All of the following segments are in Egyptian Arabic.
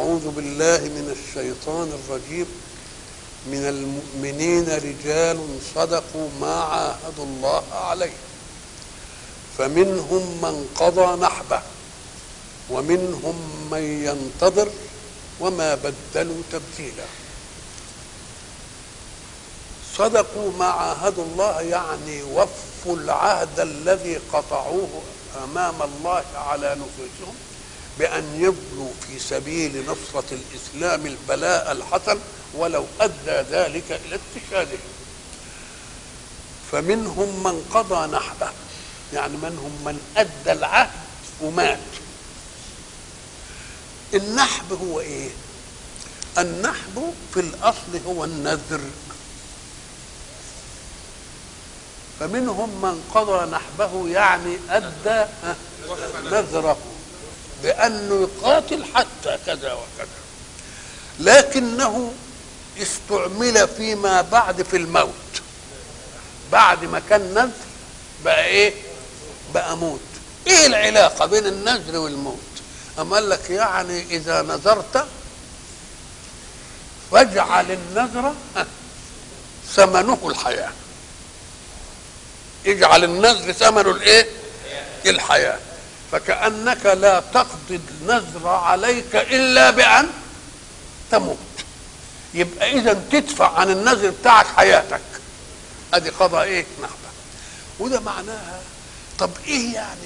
أعوذ بالله من الشيطان الرجيم من المؤمنين رجال صدقوا ما عاهدوا الله عليه فمنهم من قضى نحبه ومنهم من ينتظر وما بدلوا تبديلا صدقوا ما عاهدوا الله يعني وفوا العهد الذي قطعوه امام الله على نفوسهم بان يبلوا في سبيل نصره الاسلام البلاء الحسن ولو ادى ذلك الى استشهادهم فمنهم من قضى نحبه يعني منهم من ادى العهد ومات النحب هو ايه النحب في الاصل هو النذر فمنهم من قضى نحبه يعني ادى نذره بانه يقاتل حتى كذا وكذا لكنه استعمل فيما بعد في الموت بعد ما كان نذر بقى ايه بقى موت ايه العلاقه بين النذر والموت أم قال لك يعني إذا نذرت فاجعل النذر ثمنه الحياة اجعل النذر ثمنه الايه الحياة فكأنك لا تقضي النذر عليك إلا بأن تموت يبقى إذا تدفع عن النذر بتاعك حياتك أدي قضاء إيه نحبة وده معناها طب إيه يعني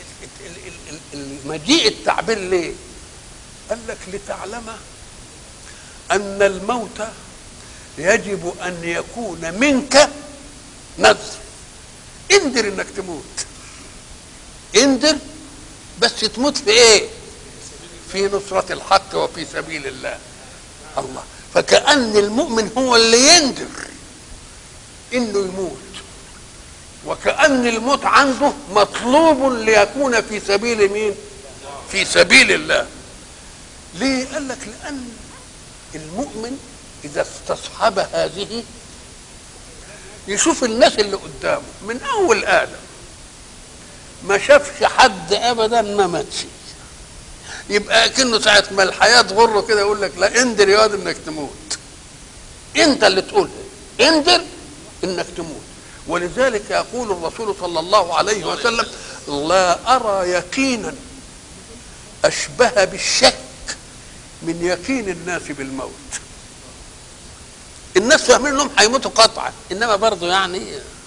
المجيء التعبير ليه قال لك لتعلم ان الموت يجب ان يكون منك نذر اندر انك تموت اندر بس تموت في ايه في نصرة الحق وفي سبيل الله الله فكأن المؤمن هو اللي يندر انه يموت وكأن الموت عنده مطلوب ليكون في سبيل مين في سبيل الله ليه قال لك لأن المؤمن إذا استصحب هذه يشوف الناس اللي قدامه من أول آدم ما شافش حد أبدا ما ماتش يبقى كأنه ساعة ما الحياة تغره كده يقول لك لا اندر يا واد انك تموت انت اللي تقول اندر انك تموت ولذلك يقول الرسول صلى الله عليه وسلم لا ارى يقينا اشبه بالشك من يقين الناس بالموت الناس فاهمين انهم هيموتوا قطعا انما برضه يعني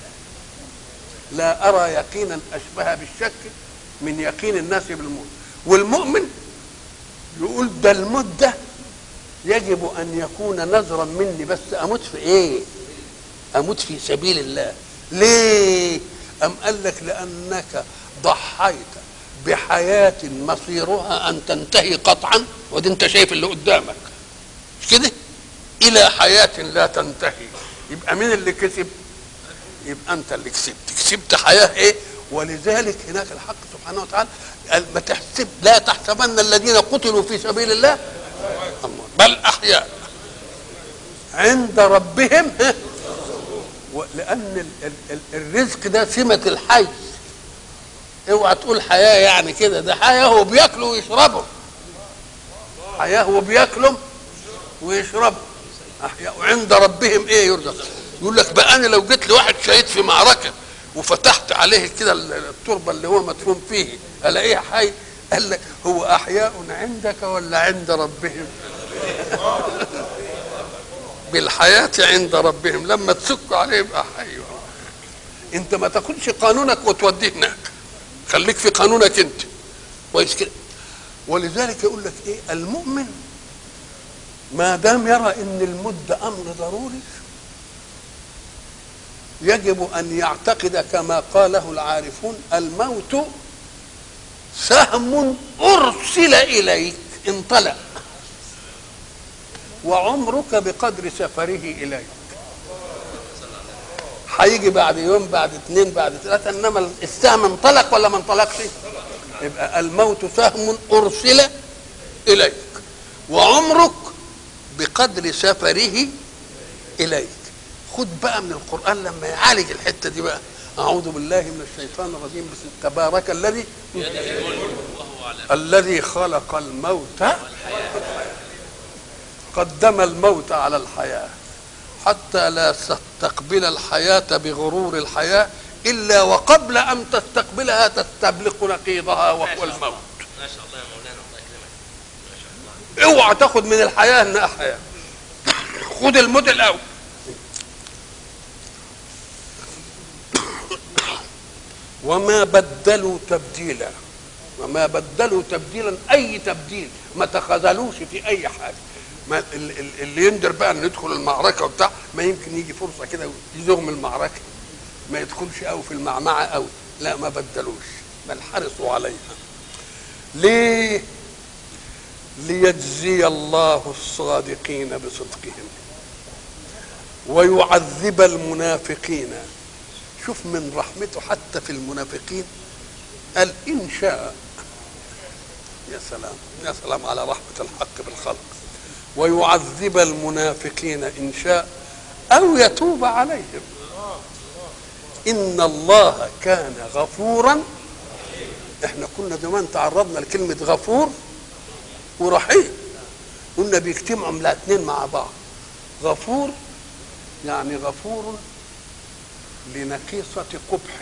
لا ارى يقينا اشبه بالشك من يقين الناس بالموت والمؤمن يقول ده الموت ده يجب ان يكون نذرا مني بس اموت في ايه اموت في سبيل الله ليه ام قال لك لانك ضحيت بحياه مصيرها ان تنتهي قطعا ودي انت شايف اللي قدامك مش كده الى حياه لا تنتهي يبقى مين اللي كسب يبقى انت اللي كسبت كسبت حياه ايه ولذلك هناك الحق سبحانه وتعالى قال ما تحسب لا تحسبن الذين قتلوا في سبيل الله بل احياء عند ربهم لان ال ال الرزق ده سمه الحي اوعى تقول حياه يعني كده ده حياه هو بياكلوا ويشربوا حياه هو بياكلوا ويشربوا احياء وعند ربهم ايه يرزق يقول لك بقى انا لو جيت لواحد شهيد في معركه وفتحت عليه كده التربه اللي هو مدفون فيه الاقيه حي قال لك هو احياء عندك ولا عند ربهم بالحياة عند ربهم لما تسك عليه يبقى حي انت ما تاخدش قانونك وتوديه هناك خليك في قانونك انت كويس كده ولذلك يقول لك ايه المؤمن ما دام يرى ان الموت ده امر ضروري يجب ان يعتقد كما قاله العارفون الموت سهم ارسل اليك انطلق وعمرك بقدر سفره اليك هيجي بعد يوم بعد اثنين بعد ثلاثة انما السهم انطلق ولا ما انطلقش يبقى الموت سهم ارسل اليك وعمرك بقدر سفره اليك خد بقى من القران لما يعالج الحته دي بقى اعوذ بالله من الشيطان الرجيم بسم تبارك الذي الذي خلق الموت قدم الموت على الحياة حتى لا تستقبل الحياة بغرور الحياة إلا وقبل أن تستقبلها تستبلق نقيضها وهو الموت ما شاء الله يا مولانا الله يكرمك ما شاء الله اوعى تاخد من الحياة انها حياة خد الموت الأول وما بدلوا تبديلا وما بدلوا تبديلا اي تبديل ما تخاذلوش في اي حاجه ما ال- ال- اللي يندر بقى ان يدخل المعركه وبتاع ما يمكن يجي فرصه كده يزوغ المعركه ما يدخلش قوي في المعمعه قوي لا ما بدلوش بل حرصوا عليها ليه ليجزي الله الصادقين بصدقهم ويعذب المنافقين شوف من رحمته حتى في المنافقين قال إن شاء يا سلام يا سلام على رحمة الحق بالخلق ويعذب المنافقين إن شاء أو يتوب عليهم إن الله كان غفورا احنا كنا زمان تعرضنا لكلمة غفور ورحيم قلنا بيجتمعوا الاثنين مع بعض غفور يعني غفور لنقيصة قبح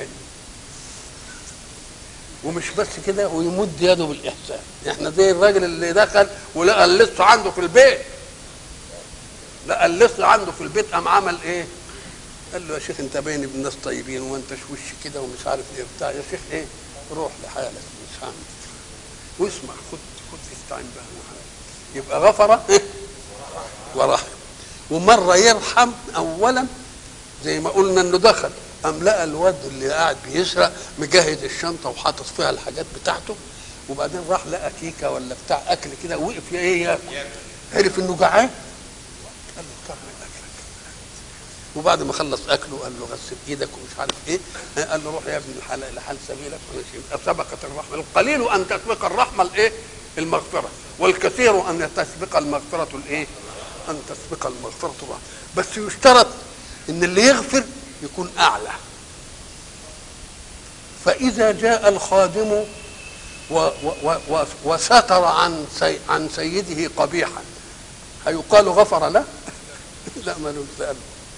ومش بس كده ويمد يده بالإحسان احنا زي الراجل اللي دخل ولقى اللص عنده في البيت لقى اللص عنده في البيت قام عمل ايه قال له يا شيخ انت باين ابن ناس طيبين وانت وش كده ومش عارف ايه بتاع يا شيخ ايه روح لحالك مش هعمل واسمع خد خد استعين بها يبقى غفر إيه؟ ورحم ومره يرحم اولا زي ما قلنا انه دخل قام لقى الواد اللي قاعد بيسرق مجهز الشنطه وحاطط فيها الحاجات بتاعته وبعدين راح لقى كيكه ولا بتاع اكل كده وقف ايه ياكل عرف انه جعان قال له كمل اكلك وبعد ما خلص اكله قال له غسل ايدك ومش عارف ايه قال له روح يا ابن الحلال لحال سبيلك ماشي سبقت الرحمه القليل ان تسبق الرحمه الايه المغفره والكثير ان تسبق المغفره الايه ان تسبق المغفره الرحمه بس يشترط ان اللي يغفر يكون اعلى فاذا جاء الخادم و و و وستر عن سي عن سيده قبيحا هيقال غفر له لا ملوش ذنب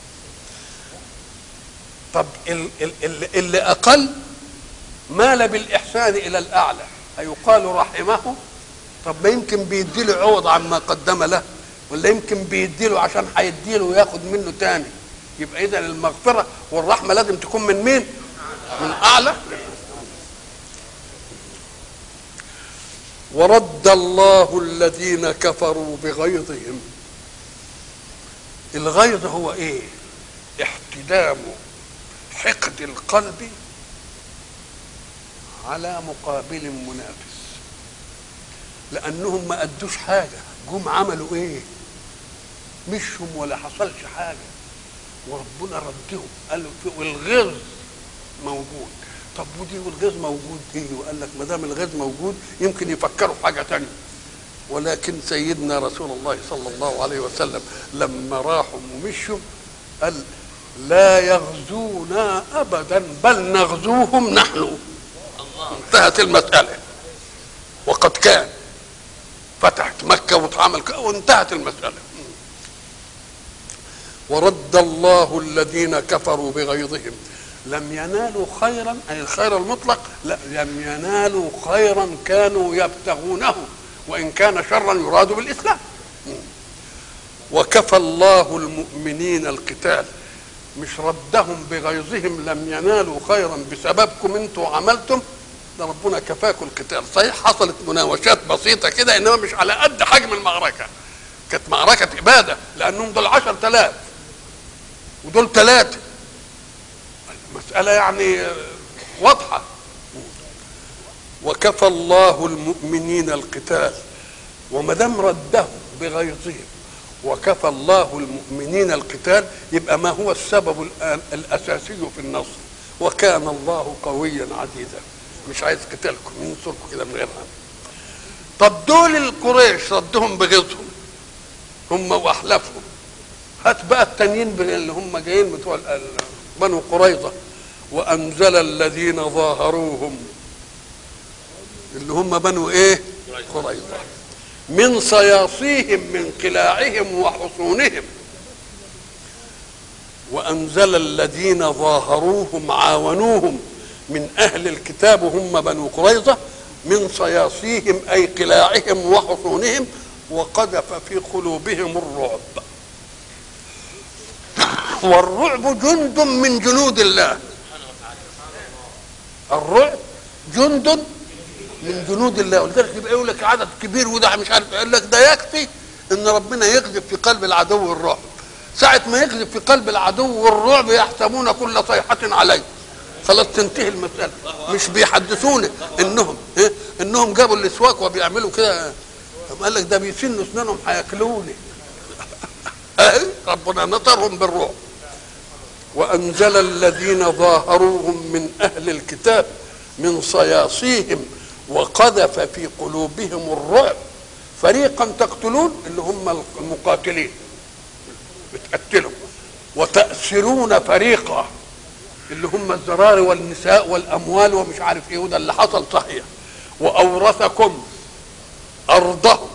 طب ال- ال- ال- اللي اقل مال بالاحسان الى الاعلى هيقال رحمه طب ما يمكن بيديله عوض عما قدم له ولا يمكن بيديله عشان هيديله وياخد منه تاني يبقى اذا المغفره والرحمه لازم تكون من مين؟ من اعلى ورد الله الذين كفروا بغيظهم الغيظ هو ايه احتدام حقد القلب على مقابل منافس لانهم ما ادوش حاجه جم عملوا ايه مشهم ولا حصلش حاجه وربنا ردهم قال له والغيظ موجود طب ودي والغيظ موجود ايه وقال لك ما دام الغيظ موجود يمكن يفكروا في حاجه تانية ولكن سيدنا رسول الله صلى الله عليه وسلم لما راحوا ومشوا قال لا يغزونا ابدا بل نغزوهم نحن الله انتهت المساله وقد كان فتحت مكه واتعمل ك- وانتهت المساله ورد الله الذين كفروا بغيظهم لم ينالوا خيرا اي الخير المطلق لا لم ينالوا خيرا كانوا يبتغونه وان كان شرا يراد بالاسلام وكفى الله المؤمنين القتال مش ردهم بغيظهم لم ينالوا خيرا بسببكم انتوا عملتم ده ربنا كفاكم القتال صحيح حصلت مناوشات بسيطة كده إنما مش على قد حجم المعركة كانت معركة إبادة لأنهم دول عشر تلاف ودول ثلاثة مسألة يعني واضحة وكفى الله المؤمنين القتال وما دام ردهم بغيظهم وكفى الله المؤمنين القتال يبقى ما هو السبب الآن الأساسي في النصر وكان الله قويا عزيزا مش عايز قتالكم ينصركم كده من غير هم طب دول القريش ردهم بغيظهم هم واحلافهم هات بقى التانيين بال- اللي هم جايين بتوع ال- ال- بنو قريظه وانزل الذين ظاهروهم اللي هم بنو ايه قريظه من صياصيهم من قلاعهم وحصونهم وأنزل الذين ظاهروهم عاونوهم من أهل الكتاب هم بنو قريظة من صياصيهم أي قلاعهم وحصونهم وقذف في قلوبهم الرعب والرعب جند من جنود الله الرعب جند من جنود الله ولذلك يبقى يقول لك عدد كبير وده مش عارف يقول لك ده يكفي ان ربنا يقذف في قلب العدو الرعب ساعة ما يقذف في قلب العدو الرعب يحسبون كل صيحة عليه خلاص تنتهي المسألة مش بيحدثونا انهم إيه؟ انهم جابوا الاسواق وبيعملوا كده قال لك ده بيسنوا اسنانهم هياكلوني أهي ربنا نطرهم بالرعب وانزل الذين ظاهروهم من اهل الكتاب من صياصيهم وقذف في قلوبهم الرعب فريقا تقتلون اللي هم المقاتلين بتقتلوا وتأسرون فريقا اللي هم الزرار والنساء والأموال ومش عارف ايه وده اللي حصل صحيح وأورثكم أرضهم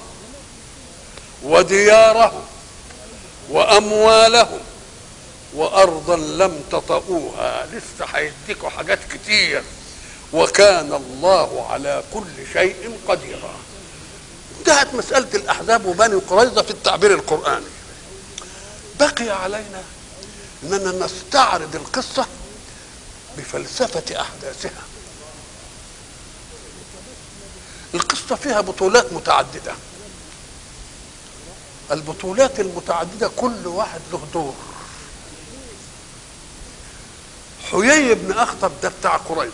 وديارهم وأموالهم وأرضا لم تطئوها لسه هيديكوا حاجات كتير وكان الله على كل شيء قديرا انتهت مسألة الأحزاب وبني قريظة في التعبير القرآني بقي علينا أننا نستعرض القصة بفلسفة أحداثها القصة فيها بطولات متعددة البطولات المتعددة كل واحد له دور حيي بن أخطب ده بتاع قريظة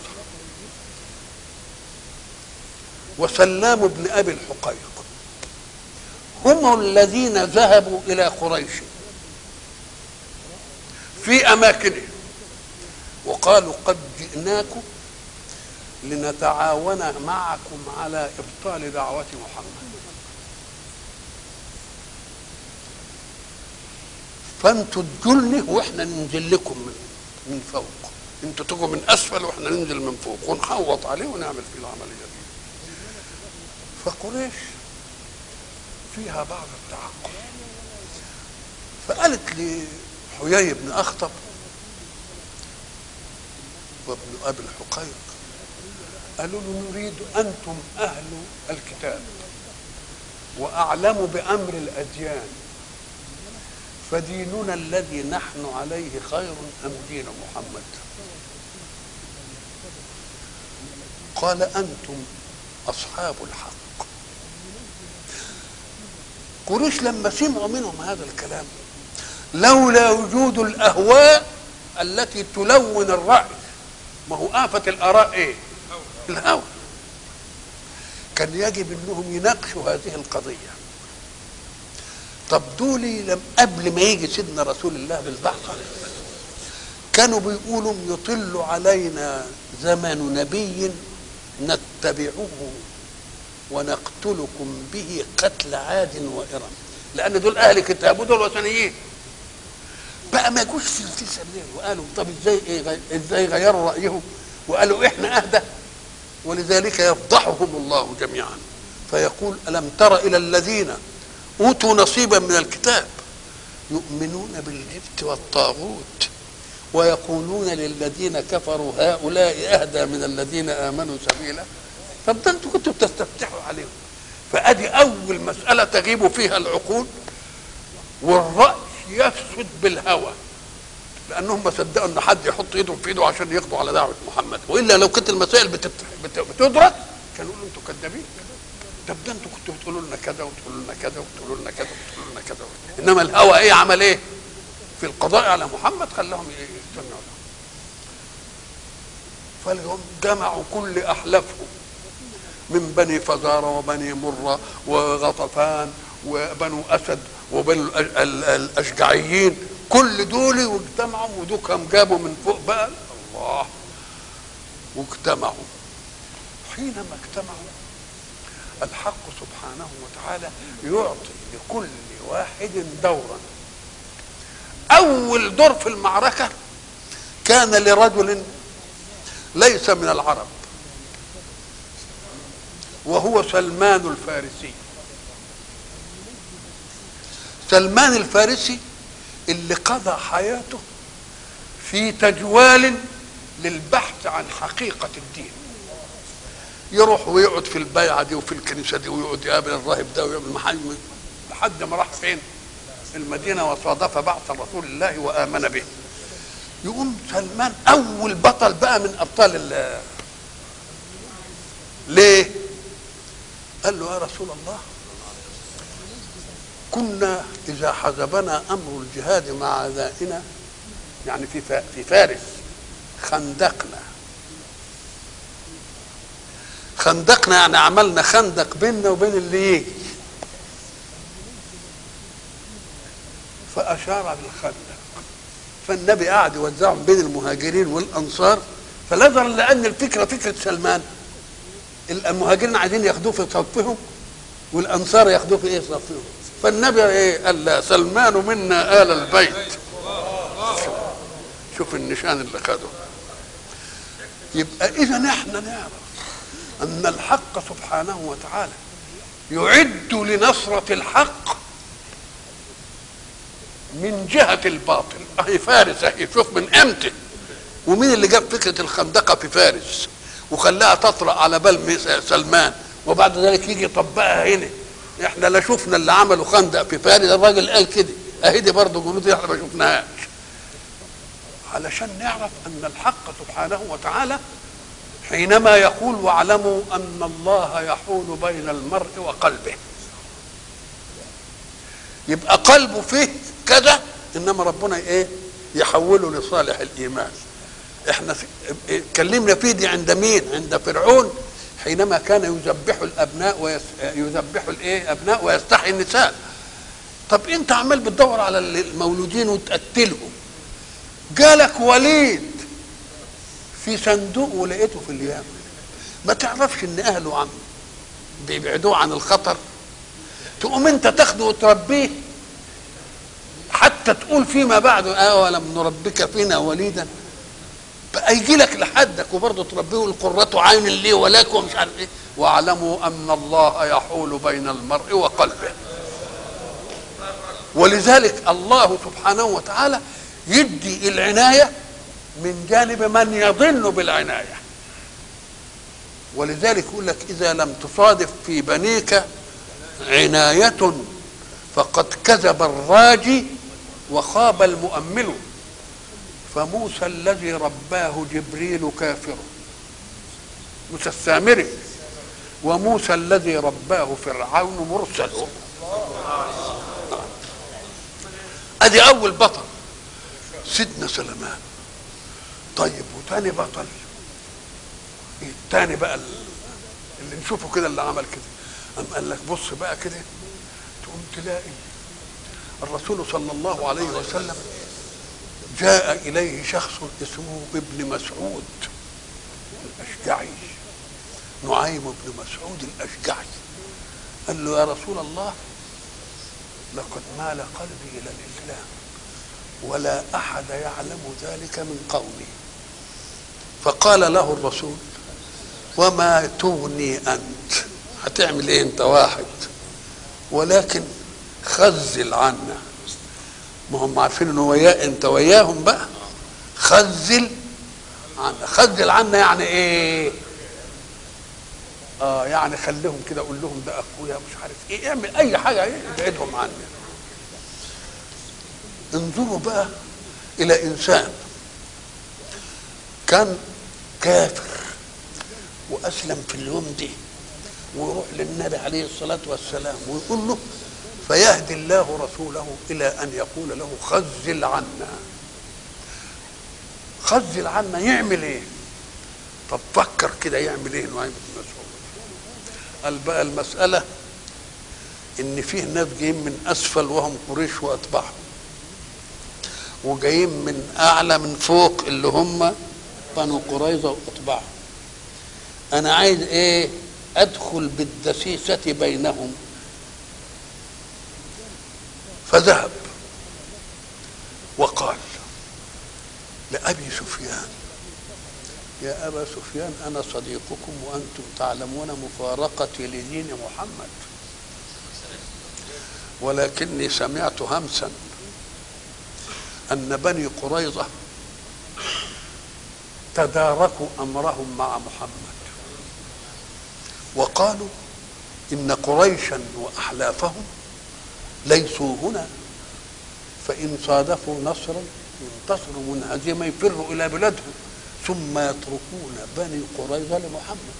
وسلام بن أبي الحقيق هم الذين ذهبوا إلى قريش في أماكنهم وقالوا قد جئناكم لنتعاون معكم على إبطال دعوة محمد فانتوا تجلني واحنا ننزل لكم من من فوق انتوا تجوا من اسفل واحنا ننزل من فوق ونحوط عليه ونعمل فيه العمليه دي فقريش فيها بعض التعقل فقالت لحيي بن اخطب وابن ابي الحقيق قالوا له نريد انتم اهل الكتاب واعلم بامر الاديان فديننا الذي نحن عليه خير ام دين محمد قال انتم اصحاب الحق قريش لما سمعوا منهم هذا الكلام لولا وجود الاهواء التي تلون الراي ما هو آفة الآراء إيه؟ الهوى كان يجب أنهم يناقشوا هذه القضية طب دولي لم قبل ما يجي سيدنا رسول الله بالبعثة كانوا بيقولوا يطل علينا زمن نبي نتبعه ونقتلكم به قتل عاد وإرم لأن دول أهل كتاب ودول وثنيين بقى ما جوش في في سبيل وقالوا طب ازاي ايه ازاي غيروا رايهم وقالوا احنا اهدى ولذلك يفضحهم الله جميعا فيقول الم تر الى الذين اوتوا نصيبا من الكتاب يؤمنون بالجبت والطاغوت ويقولون للذين كفروا هؤلاء اهدى من الذين امنوا سبيلا طب ده انتوا كنتوا بتستفتحوا عليهم فادي اول مساله تغيب فيها العقول والراي يفسد بالهوى لانهم ما صدقوا ان حد يحط ايدهم في ايده عشان يقضوا على دعوه محمد والا لو كانت المسائل بتت... بت... بتدرك كانوا يقولوا انتوا كذابين طب ده انتوا كنتوا بتقولوا لنا كذا وتقولوا لنا كذا وتقولوا لنا كذا وتقولوا لنا كذا انما الهوى ايه عمل ايه؟ في القضاء على محمد خلاهم يستنوا فالهم جمعوا كل احلافهم من بني فزارة وبني مرة وغطفان وبنو أسد وبنو الأشجعيين كل دول واجتمعوا ودوكهم جابوا من فوق بقى الله واجتمعوا حينما اجتمعوا الحق سبحانه وتعالى يعطي لكل واحد دورا أول دور في المعركة كان لرجل ليس من العرب وهو سلمان الفارسي سلمان الفارسي اللي قضى حياته في تجوال للبحث عن حقيقة الدين يروح ويقعد في البيعة دي وفي الكنيسة دي ويقعد يقابل الراهب ده ويقابل محل لحد ما راح فين؟ المدينة وصادف بعث رسول الله وآمن به يقوم سلمان أول بطل بقى من أبطال ال ليه؟ قال له يا رسول الله كنا إذا حزبنا أمر الجهاد مع أعدائنا يعني في فا- في فارس خندقنا خندقنا يعني عملنا خندق بيننا وبين اللي يجي فأشار بالخندق فالنبي قعد يوزعهم بين المهاجرين والأنصار فنظرا لأن الفكرة فكرة سلمان المهاجرين عايزين ياخدوه في صفهم والأنصار ياخدوه في إيه صفهم فالنبي إيه قال لا سلمان منا آل البيت شوف النشان اللي خده يبقى إذا احنا نعرف أن الحق سبحانه وتعالى يعد لنصرة الحق من جهة الباطل أهي فارس أهي شوف من أمتى ومين اللي جاب فكرة الخندقة في فارس وخلاها تطرأ على بال سلمان وبعد ذلك يجي يطبقها هنا احنا لا شفنا اللي عملوا خندق في فارس الراجل قال كده اهي دي برضه جنود احنا ما شفناهاش علشان نعرف ان الحق سبحانه وتعالى حينما يقول واعلموا ان الله يحول بين المرء وقلبه يبقى قلبه فيه كذا انما ربنا ايه يحوله لصالح الايمان احنا اتكلمنا فيه دي عند مين عند فرعون حينما كان يذبح الابناء ويس... يذبح الايه ابناء ويستحي النساء طب انت عمال بتدور على المولودين وتقتلهم جالك وليد في صندوق ولقيته في اليمن ما تعرفش ان اهله عم بيبعدوه عن الخطر تقوم انت تاخده وتربيه حتى تقول فيما بعد اولم نربك فينا وليدا بقى يجي لك لحدك وبرضه تربيه القرة عين لي ولك ومش عارف ايه واعلموا ان الله يحول بين المرء وقلبه ولذلك الله سبحانه وتعالى يدي العناية من جانب من يظن بالعناية ولذلك يقول لك إذا لم تصادف في بنيك عناية فقد كذب الراجي وخاب المؤمل فموسى الذي رباه جبريل كافر موسى السامري وموسى الذي رباه فرعون مرسل ادي اول بطل سيدنا سليمان طيب وتاني بطل التاني بقى اللي نشوفه كده اللي عمل كده قام قال لك بص بقى كده تقوم تلاقي الرسول صلى الله عليه وسلم جاء اليه شخص اسمه ابن مسعود الاشجعي نعيم بن مسعود الاشجعي قال له يا رسول الله لقد مال قلبي الى الاسلام ولا احد يعلم ذلك من قومي فقال له الرسول وما تغني انت هتعمل ايه انت واحد ولكن خزل عنا ما هم عارفين انه وياه انت وياهم بقى خزل عنا خزل عنا يعني ايه اه يعني خليهم كده قول لهم ده اخويا مش عارف ايه اعمل اي حاجه ايه ابعدهم عني انظروا بقى الى انسان كان كافر واسلم في اليوم دي ويروح للنبي عليه الصلاه والسلام ويقول له فيهدي الله رسوله الى ان يقول له خزل عنا خزل عنا يعمل ايه طب فكر كده يعمل ايه نعيم بن مسعود قال بقى المساله ان فيه ناس جايين من اسفل وهم قريش واتباعهم وجايين من اعلى من فوق اللي هم بنو قريظه واتباعهم انا عايز ايه ادخل بالدسيسه بينهم فذهب وقال لأبي سفيان يا أبا سفيان أنا صديقكم وأنتم تعلمون مفارقتي لدين محمد ولكني سمعت همسا أن بني قريظة تداركوا أمرهم مع محمد وقالوا إن قريشا وأحلافهم ليسوا هنا فإن صادفوا نصرا ينتصروا من هزيمة يفروا إلى بلادهم ثم يتركون بني قريظة لمحمد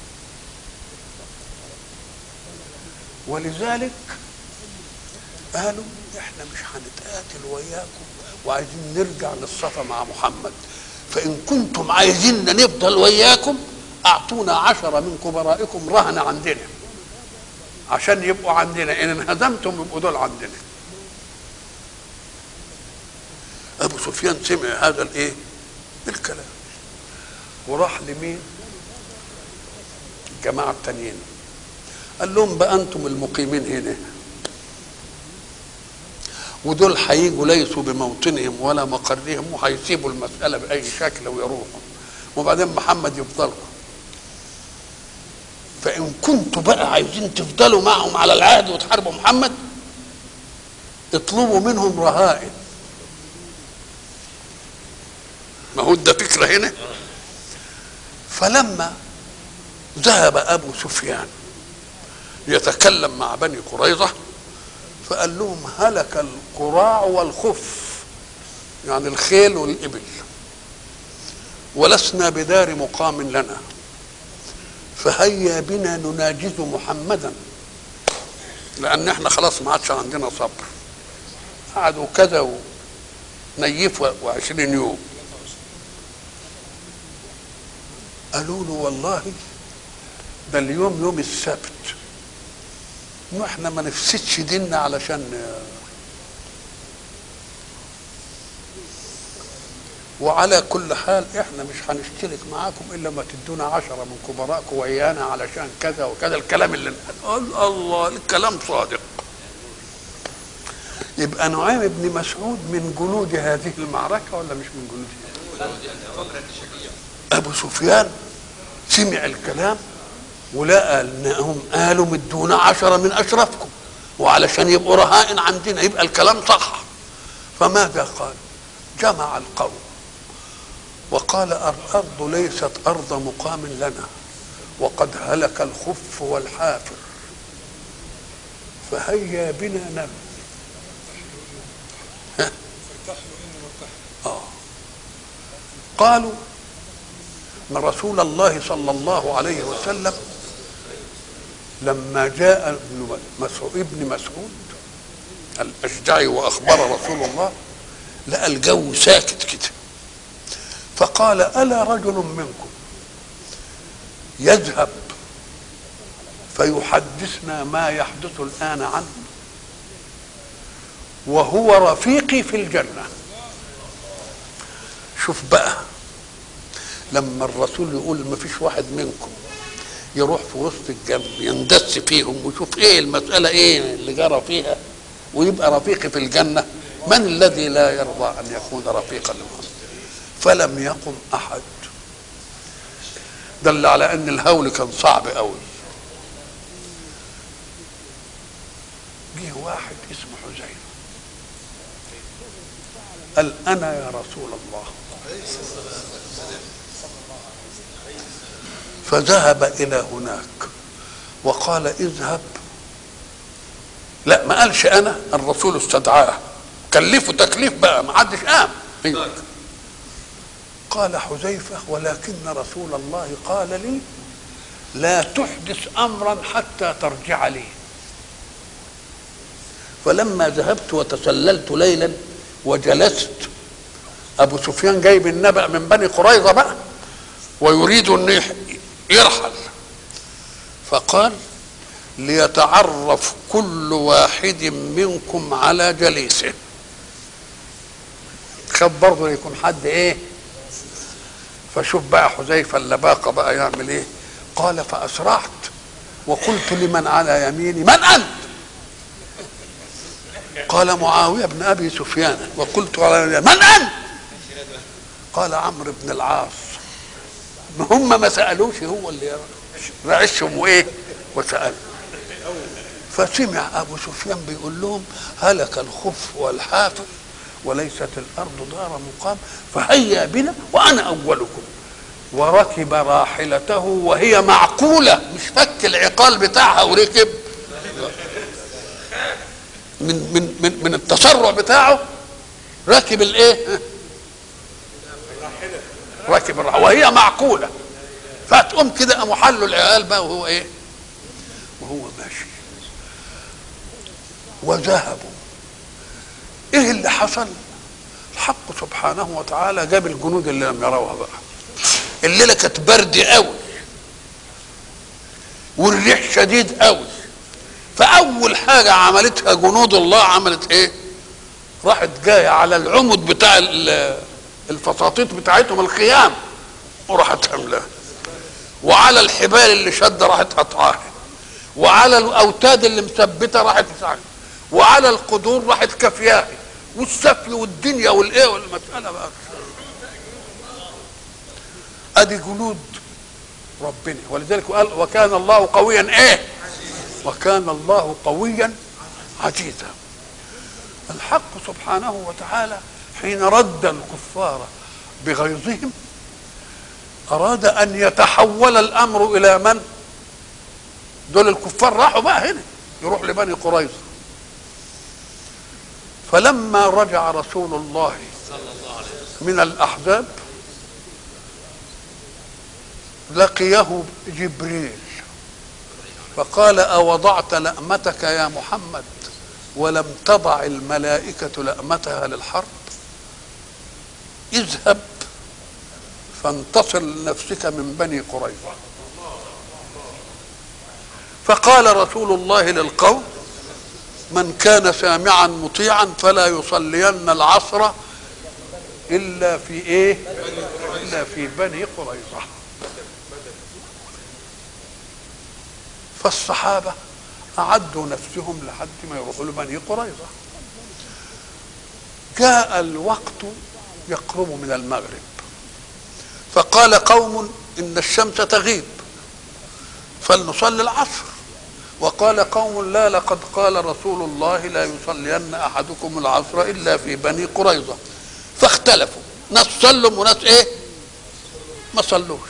ولذلك قالوا احنا مش هنتقاتل وياكم وعايزين نرجع للصفا مع محمد فإن كنتم عايزيننا نفضل وياكم أعطونا عشرة من كبرائكم رهن عندنا عشان يبقوا عندنا إن انهزمتم يبقوا دول عندنا أبو سفيان سمع هذا الإيه؟ الكلام وراح لمين؟ الجماعة التانيين قال لهم بقى أنتم المقيمين هنا ودول هيجوا ليسوا بموطنهم ولا مقرهم وهيسيبوا المسألة بأي شكل ويروحوا وبعدين محمد يفضلكم فإن كنتوا بقى عايزين تفضلوا معهم على العهد وتحاربوا محمد اطلبوا منهم رهائن ما هو ده فكرة هنا فلما ذهب أبو سفيان يتكلم مع بني قريظة فقال لهم هلك القراع والخف يعني الخيل والإبل ولسنا بدار مقام لنا فهيا بنا نناجز محمدا لأن احنا خلاص ما عادش عندنا صبر قعدوا كذا ونيف وعشرين يوم قالوا له والله ده اليوم يوم السبت واحنا ما نفسدش ديننا علشان وعلى كل حال احنا مش هنشترك معاكم الا ما تدونا عشرة من كبرائكم ويانا علشان كذا وكذا الكلام اللي قال الله الكلام صادق يبقى نعيم بن مسعود من جنود هذه المعركة ولا مش من جنودها أبو سفيان سمع الكلام ولقى انهم قالوا مدونا عشرة من اشرفكم وعلشان يبقوا رهائن عندنا يبقى الكلام صح فماذا قال جمع القوم وقال الارض ليست ارض مقام لنا وقد هلك الخف والحافر فهيا بنا نم ها؟ آه. قالوا ان رسول الله صلى الله عليه وسلم لما جاء ابن مسعود ابن مسعود الاشجعي واخبر رسول الله لقى الجو ساكت كده فقال الا رجل منكم يذهب فيحدثنا ما يحدث الان عنه وهو رفيقي في الجنه شوف بقى لما الرسول يقول ما فيش واحد منكم يروح في وسط الجنب يندس فيهم ويشوف ايه المسألة ايه اللي جرى فيها ويبقى رفيقي في الجنة من الذي لا يرضى أن يكون رفيقا لله فلم يقم أحد دل على أن الهول كان صعب قوي جه واحد اسمه حزيفة قال أنا يا رسول الله فذهب الى هناك وقال اذهب لا ما قالش انا الرسول استدعاه كلفه تكليف بقى ما حدش قام قال حذيفه ولكن رسول الله قال لي لا تحدث امرا حتى ترجع لي فلما ذهبت وتسللت ليلا وجلست ابو سفيان جايب النبأ من بني قريظه بقى ويريد ان يرحل فقال ليتعرف كل واحد منكم على جليسه خد برضه يكون حد ايه فشوف بقى حذيفه اللباقه بقى يعمل ايه قال فاسرعت وقلت لمن على يميني من انت قال معاويه بن ابي سفيان وقلت على يميني من انت قال عمرو بن العاص هم ما سالوش هو اللي رعشهم وايه وسال فسمع ابو سفيان بيقول لهم هلك الخف والحافر وليست الارض دار مقام فهيا بنا وانا اولكم وركب راحلته وهي معقوله مش فك العقال بتاعها وركب من من من من التسرع بتاعه راكب الايه؟ راكب الراحله وهي معقوله فتقوم كده قاموا حلوا العيال بقى وهو ايه؟ وهو ماشي وذهبوا ايه اللي حصل؟ الحق سبحانه وتعالى جاب الجنود اللي لم يروها بقى الليله كانت برد قوي والريح شديد قوي فاول حاجه عملتها جنود الله عملت ايه راحت جايه على العمد بتاع ال- الفساطيط بتاعتهم الخيام وراحت حملها وعلى الحبال اللي شد راحت قطعاها وعلى الاوتاد اللي مثبته راحت مساعدة. وعلى القدور راحت كافياها والسفل والدنيا والايه والمساله بقى ادي جنود ربنا ولذلك قال وكان الله قويا ايه وكان الله قويا عزيزا الحق سبحانه وتعالى حين رد الكفار بغيظهم اراد ان يتحول الامر الى من دول الكفار راحوا بقى هنا يروح لبني قريظه فلما رجع رسول الله من الاحزاب لقيه جبريل فقال أوضعت لأمتك يا محمد ولم تضع الملائكة لأمتها للحرب اذهب فانتصر لنفسك من بني قريظة فقال رسول الله للقوم من كان سامعا مطيعا فلا يصلين العصر إلا في إيه إلا في بني قريظة فالصحابة أعدوا نفسهم لحد ما يروحوا لبني قريظة جاء الوقت يقرب من المغرب فقال قوم إن الشمس تغيب فلنصلي العصر وقال قوم لا لقد قال رسول الله لا يصلين أحدكم العصر إلا في بني قريظة فاختلفوا ناس صلوا وناس إيه ما صلوش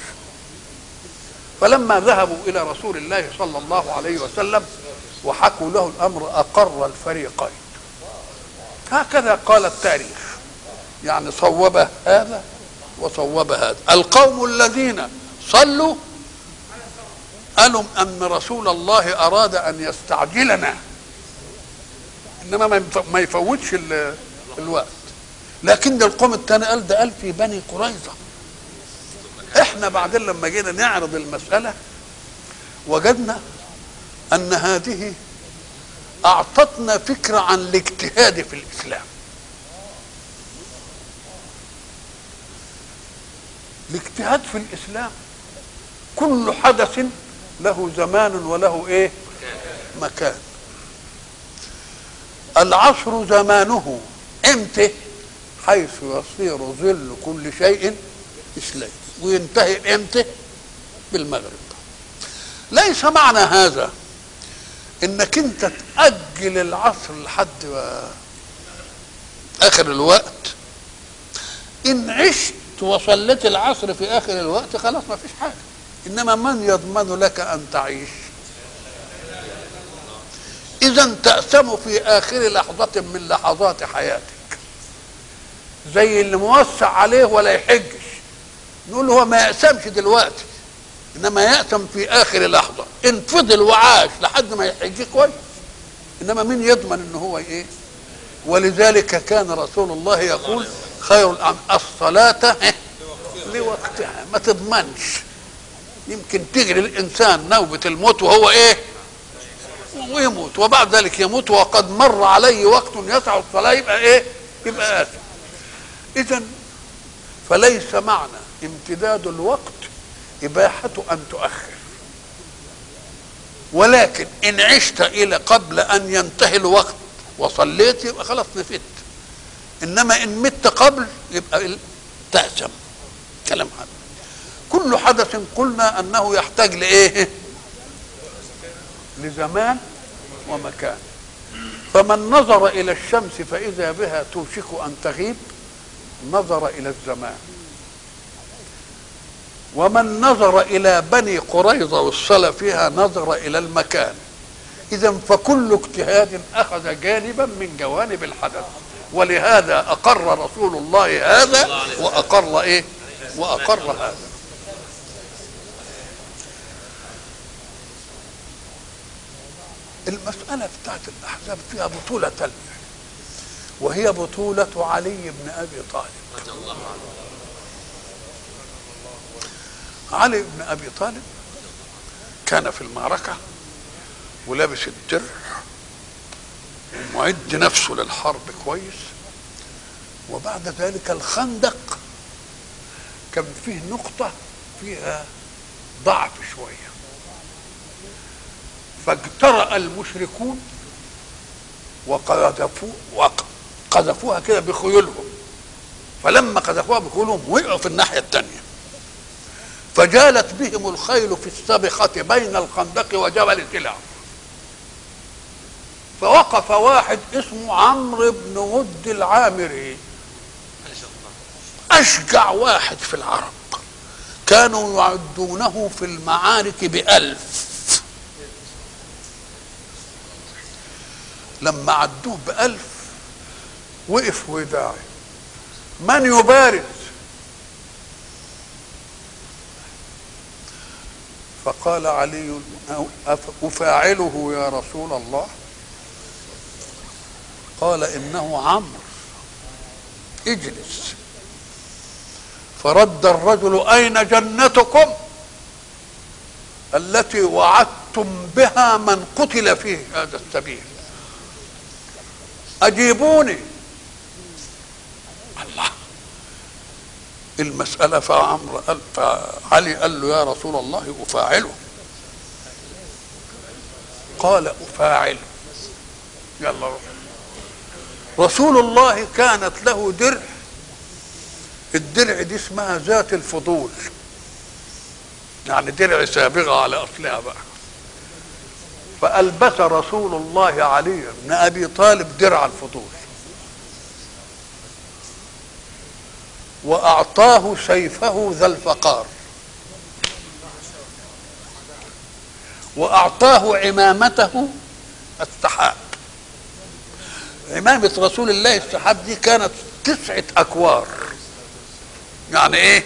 فلما ذهبوا الى رسول الله صلى الله عليه وسلم وحكوا له الامر اقر الفريقين هكذا قال التاريخ يعني صوب هذا وصوب هذا القوم الذين صلوا قالوا ان رسول الله اراد ان يستعجلنا انما ما يف- ما يفوتش ال- الوقت لكن القوم الثاني قال ده قال في بني قريظه احنا بعدين لما جينا نعرض المسألة وجدنا ان هذه اعطتنا فكرة عن الاجتهاد في الاسلام الاجتهاد في الاسلام كل حدث له زمان وله ايه مكان العصر زمانه امتى حيث يصير ظل كل شيء اسلام وينتهي امتى بالمغرب ليس معنى هذا انك انت تاجل العصر لحد ما اخر الوقت ان عشت وصليت العصر في اخر الوقت خلاص ما فيش حاجه انما من يضمن لك ان تعيش اذا تأسم في اخر لحظه من لحظات حياتك زي اللي موسع عليه ولا يحجش نقول له هو ما يأسمش دلوقتي انما يأسم في اخر لحظه ان فضل وعاش لحد ما يحج كويس انما مين يضمن ان هو ايه ولذلك كان رسول الله يقول خير الأعمال الصلاة إيه؟ لوقتها ما تضمنش يمكن تجري الانسان نوبة الموت وهو ايه ويموت وبعد ذلك يموت وقد مر عليه وقت يسع الصلاة يبقى ايه يبقى آثم اذا فليس معنى امتداد الوقت إباحة أن تؤخر ولكن إن عشت إلى قبل أن ينتهي الوقت وصليت يبقى خلاص نفدت إنما إن مت قبل يبقى ال- تأثم كلام هذا كل حدث قلنا أنه يحتاج لإيه لزمان ومكان فمن نظر الى الشمس فاذا بها توشك ان تغيب نظر الى الزمان ومن نظر الى بني قريظه والصلاه فيها نظر الى المكان اذا فكل اجتهاد اخذ جانبا من جوانب الحدث ولهذا اقر رسول الله هذا واقر ايه واقر هذا المسألة بتاعت الأحزاب فيها بطولة تانية وهي بطولة علي بن أبي طالب رضي الله عنه علي بن أبي طالب كان في المعركة ولابس الدرع ومعد نفسه للحرب كويس وبعد ذلك الخندق كان فيه نقطة فيها ضعف شوية فاجترأ المشركون وقذفوا وقذفوها كده بخيولهم فلما قذفوها بخيولهم وقعوا في الناحية الثانية فجالت بهم الخيل في السبخة بين الخندق وجبل سلع فوقف واحد اسمه عمرو بن ود العامري ما شاء الله أشجع واحد في العرب كانوا يعدونه في المعارك بألف لما عدوه بألف وقف وداعي من يبارز فقال علي أف- أفاعله يا رسول الله قال إنه عمرو اجلس فرد الرجل أين جنتكم التي وعدتم بها من قتل في هذا السبيل أجيبوني الله المسألة فعمر قال فعلي قال له يا رسول الله أفاعله قال أفاعله يلا روح رسول الله كانت له درع الدرع دي اسمها ذات الفضول يعني درع سابغة على أصلها بقى فألبس رسول الله علي بن أبي طالب درع الفضول وأعطاه سيفه ذا الفقار وأعطاه عمامته السحاب عمامة رسول الله السحاب دي كانت تسعة أكوار يعني إيه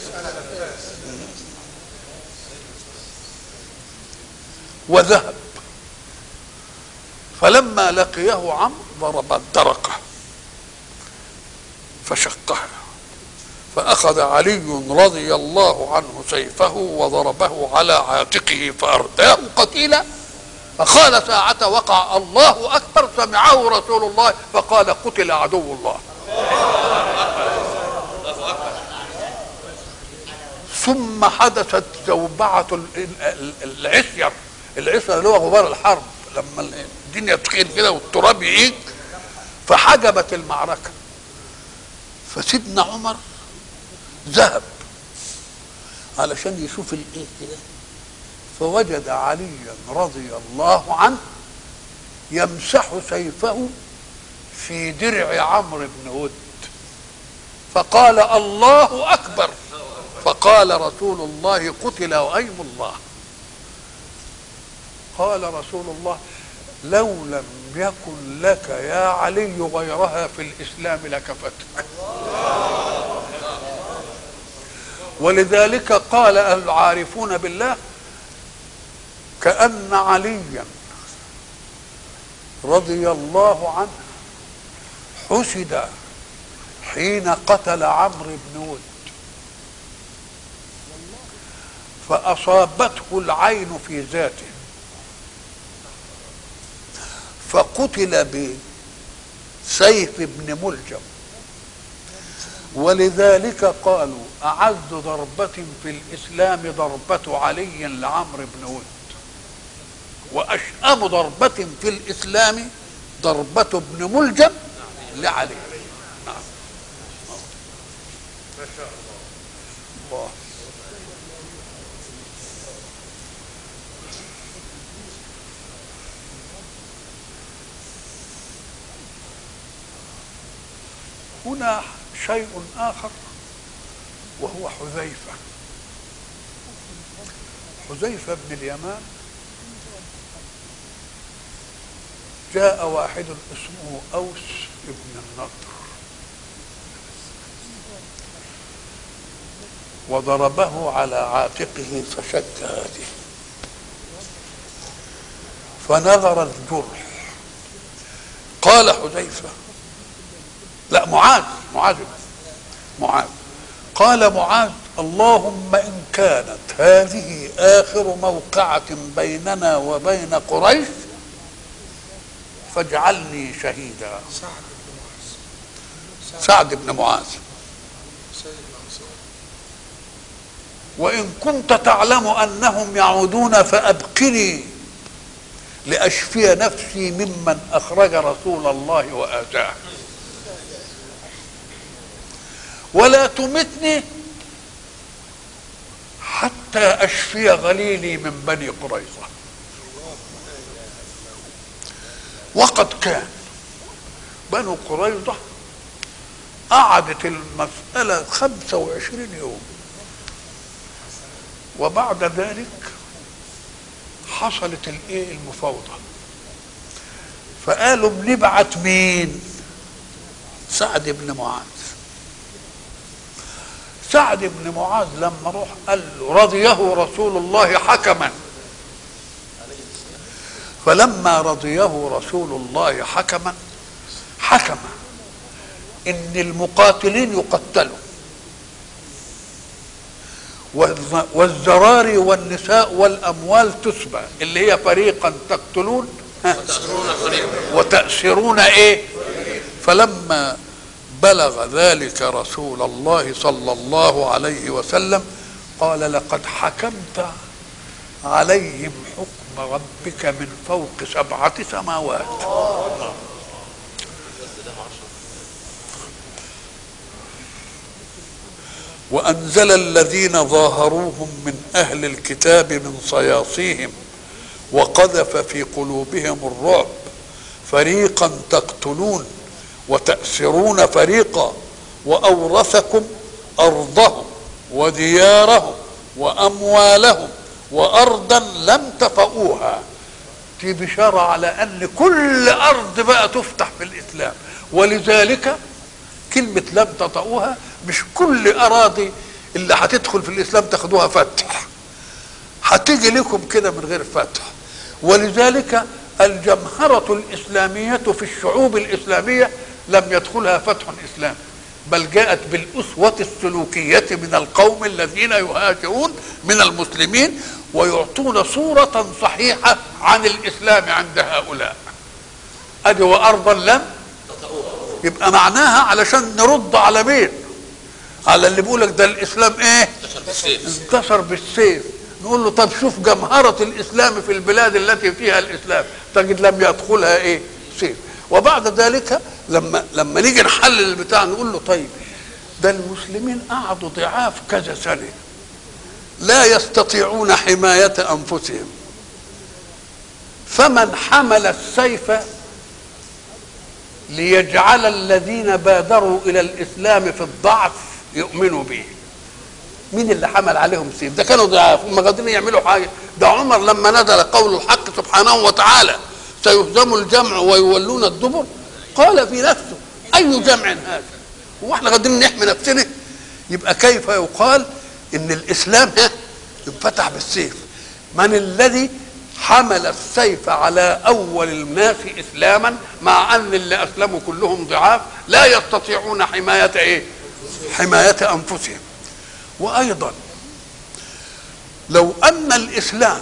وذهب فلما لقيه عمرو ضرب الدرقة فشقها فأخذ علي رضي الله عنه سيفه وضربه على عاتقه فأرداه قتيلا فقال ساعة وقع الله أكبر سمعه رسول الله فقال قتل عدو الله ثم حدثت زوبعة ال- ال- ال- العصير العصير اللي هو غبار الحرب لما الدنيا تخيل كده والتراب يعيد فحجبت المعركة فسيدنا عمر ذهب علشان يشوف الايه كده فوجد عليا رضي الله عنه يمسح سيفه في درع عمرو بن ود فقال الله اكبر فقال رسول الله قتل وايم الله قال رسول الله لو لم يكن لك يا علي غيرها في الاسلام لكفتك ولذلك قال العارفون بالله كأن عليا رضي الله عنه حسد حين قتل عمرو بن ود فأصابته العين في ذاته فقتل بسيف ابن ملجم ولذلك قالوا أعز ضربة في الإسلام ضربة علي لعمرو بن ود وأشأم ضربة في الإسلام ضربة ابن ملجم لعلي نعم ما شاء الله الله هنا شيء آخر وهو حذيفة حذيفة بن اليمان جاء واحد اسمه أوس بن النضر وضربه على عاتقه فشد هذه فنظر الجرح قال حذيفة لا معاذ معاذ معاذ قال معاذ اللهم إن كانت هذه آخر موقعة بيننا وبين قريش فاجعلني شهيدا سعد بن معاذ سعد بن معاذ سيد الأنصار وإن كنت تعلم أنهم يعودون فأبقني لأشفي نفسي ممن أخرج رسول الله وآتاه ولا تمتني حتى أشفي غليلي من بني قريظة وقد كان بنو قريظة قعدت المسألة خمسة وعشرين يوم وبعد ذلك حصلت الايه المفاوضه فقالوا بنبعت مين سعد بن معاذ سعد بن معاذ لما روح قال له رضيه رسول الله حكما فلما رضيه رسول الله حكما حكم ان المقاتلين يقتلوا والز- والزراري والنساء والاموال تسبى اللي هي فريقا تقتلون ها، تأسرون فريقا وتأسرون ايه فلما بلغ ذلك رسول الله صلى الله عليه وسلم قال لقد حكمت عليهم حكم ربك من فوق سبعة سماوات وأنزل الذين ظاهروهم من أهل الكتاب من صياصيهم وقذف في قلوبهم الرعب فريقا تقتلون وتأسرون فريقا وأورثكم أرضهم وديارهم وأموالهم وأرضا لم تطئوها في بشارة على أن كل أرض بقى تفتح في الإسلام ولذلك كلمة لم تطئوها مش كل أراضي اللي هتدخل في الإسلام تاخدوها فتح هتيجي لكم كده من غير فتح ولذلك الجمهرة الإسلامية في الشعوب الإسلامية لم يدخلها فتح إسلامي بل جاءت بالأسوة السلوكية من القوم الذين يهاجرون من المسلمين ويعطون صورة صحيحة عن الإسلام عند هؤلاء أدي وأرضا لم يبقى معناها علشان نرد على مين على اللي بيقولك ده الإسلام إيه انتشر بالسيف انتصر بالسيف نقول له طب شوف جمهرة الإسلام في البلاد التي فيها الإسلام تجد لم يدخلها إيه سيف وبعد ذلك لما لما نيجي نحلل البتاع نقول له طيب ده المسلمين قعدوا ضعاف كذا سنة لا يستطيعون حماية أنفسهم فمن حمل السيف ليجعل الذين بادروا إلى الإسلام في الضعف يؤمنوا به مين اللي حمل عليهم سيف ده كانوا ضعاف هم قادرين يعملوا حاجه ده عمر لما نزل قول الحق سبحانه وتعالى سيهزم الجمع ويولون الدبر قال في نفسه اي جمع هذا هو احنا قادرين نحمي نفسنا يبقى كيف يقال ان الاسلام ها انفتح بالسيف من الذي حمل السيف على اول الناس اسلاما مع ان اللي اسلموا كلهم ضعاف لا يستطيعون حمايه ايه حمايه انفسهم وايضا لو ان الاسلام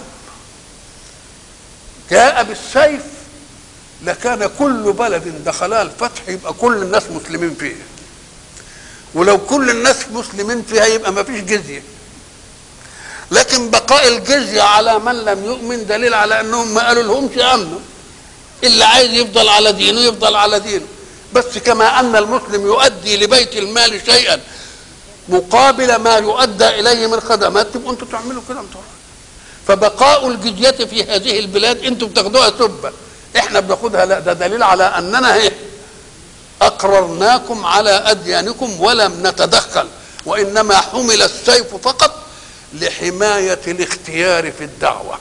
جاء بالسيف لكان كل بلد دخلها الفتح يبقى كل الناس مسلمين فيها ولو كل الناس مسلمين فيها يبقى ما فيش جزيه لكن بقاء الجزيه على من لم يؤمن دليل على انهم ما قالوا لهمش امنوا اللي عايز يفضل على دينه يفضل على دينه بس كما ان المسلم يؤدي لبيت المال شيئا مقابل ما يؤدى اليه من خدمات تبقوا انتوا تعملوا كده انتوا فبقاء الجزيه في هذه البلاد انتوا بتاخدوها سبه احنا بناخدها لا ده دليل على اننا ايه اقررناكم على اديانكم ولم نتدخل وانما حمل السيف فقط لحمايه الاختيار في الدعوه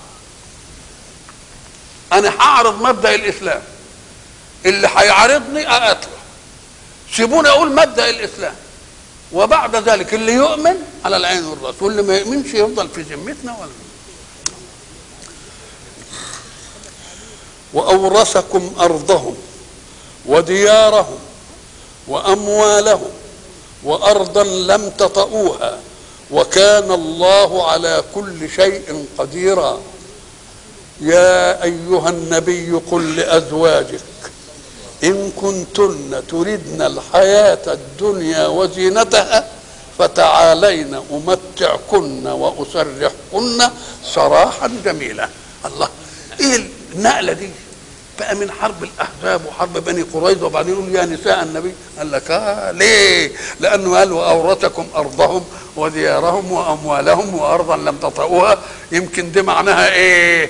انا هعرض مبدا الاسلام اللي هيعارضني اقتله سيبوني اقول مبدا الاسلام وبعد ذلك اللي يؤمن على العين والراس واللي ما يؤمنش يفضل في ذمتنا ولا واورثكم ارضهم وديارهم واموالهم وارضا لم تطئوها وكان الله على كل شيء قديرا يا ايها النبي قل لازواجك ان كنتن تردن الحياه الدنيا وزينتها فتعالين امتعكن واسرحكن سراحا جميلا الله ايه النقله دي بقى من حرب الاحزاب وحرب بني قريظه وبعدين يقول يا نساء النبي قال لك اه ليه؟ لانه قال واورثكم ارضهم وديارهم واموالهم وارضا لم تطئوها يمكن دي معناها ايه؟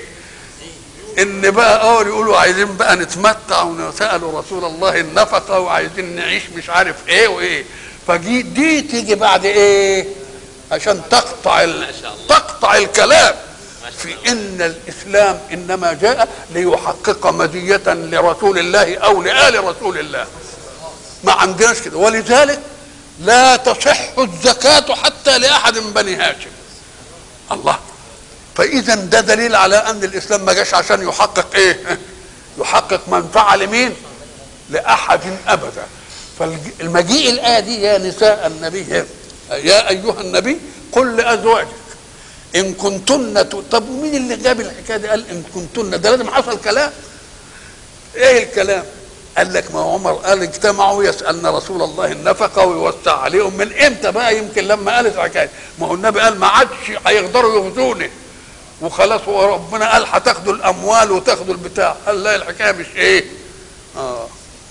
ان بقى اول يقولوا عايزين بقى نتمتع وسالوا رسول الله النفقه وعايزين نعيش مش عارف ايه وايه فدي دي تيجي بعد ايه؟ عشان تقطع ال... تقطع الكلام في ان الاسلام انما جاء ليحقق مزيه لرسول الله او لال رسول الله ما عندناش كده ولذلك لا تصح الزكاه حتى لاحد من بني هاشم الله فاذا ده دليل على ان الاسلام ما جاش عشان يحقق ايه يحقق منفعه لمين لاحد ابدا فالمجيء الايه دي يا نساء النبي يا ايها النبي قل لازواجك ان كنتن ت... طب مين اللي جاب الحكايه دي قال ان كنتن ده لازم حصل كلام ايه الكلام قال لك ما عمر قال اجتمعوا يسالن رسول الله النفقه ويوسع عليهم من امتى بقى يمكن لما قالت الحكايه ما هو النبي قال ما عادش هيقدروا يغزوني وخلاص هو ربنا قال هتاخدوا الاموال وتاخدوا البتاع قال لا الحكايه مش ايه اه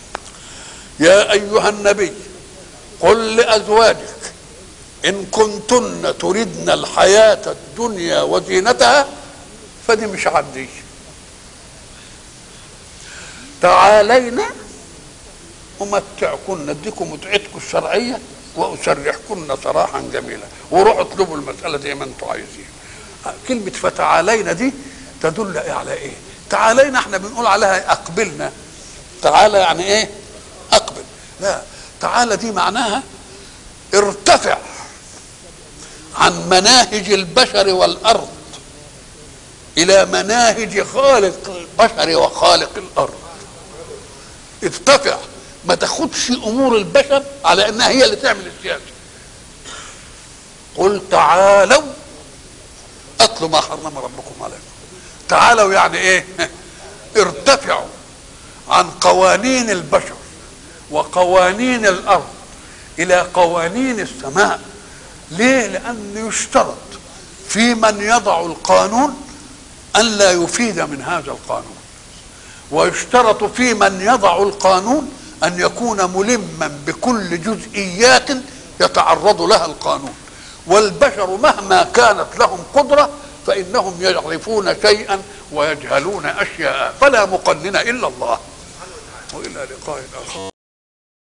يا ايها النبي قل لازواجك ان كنتن تردن الحياه الدنيا وزينتها فدي مش عندي تعالينا امتعكن اديكم متعتكم الشرعيه واسرحكن سراحا جميلا وروحوا اطلبوا المساله زي ما انتم عايزين كلمه فتعالينا دي تدل على ايه تعالينا احنا بنقول عليها اقبلنا تعالى يعني ايه اقبل لا تعالى دي معناها ارتفع عن مناهج البشر والارض الى مناهج خالق البشر وخالق الارض ارتفع ما تاخدش امور البشر على انها هي اللي تعمل السياسه قل تعالوا اتلوا ما حرم ربكم عليكم تعالوا يعني ايه ارتفعوا عن قوانين البشر وقوانين الارض الى قوانين السماء ليه لان يشترط في من يضع القانون ان لا يفيد من هذا القانون ويشترط في من يضع القانون ان يكون ملما بكل جزئيات يتعرض لها القانون والبشر مهما كانت لهم قدره فانهم يعرفون شيئا ويجهلون اشياء فلا مقنن الا الله والى لقاء اخر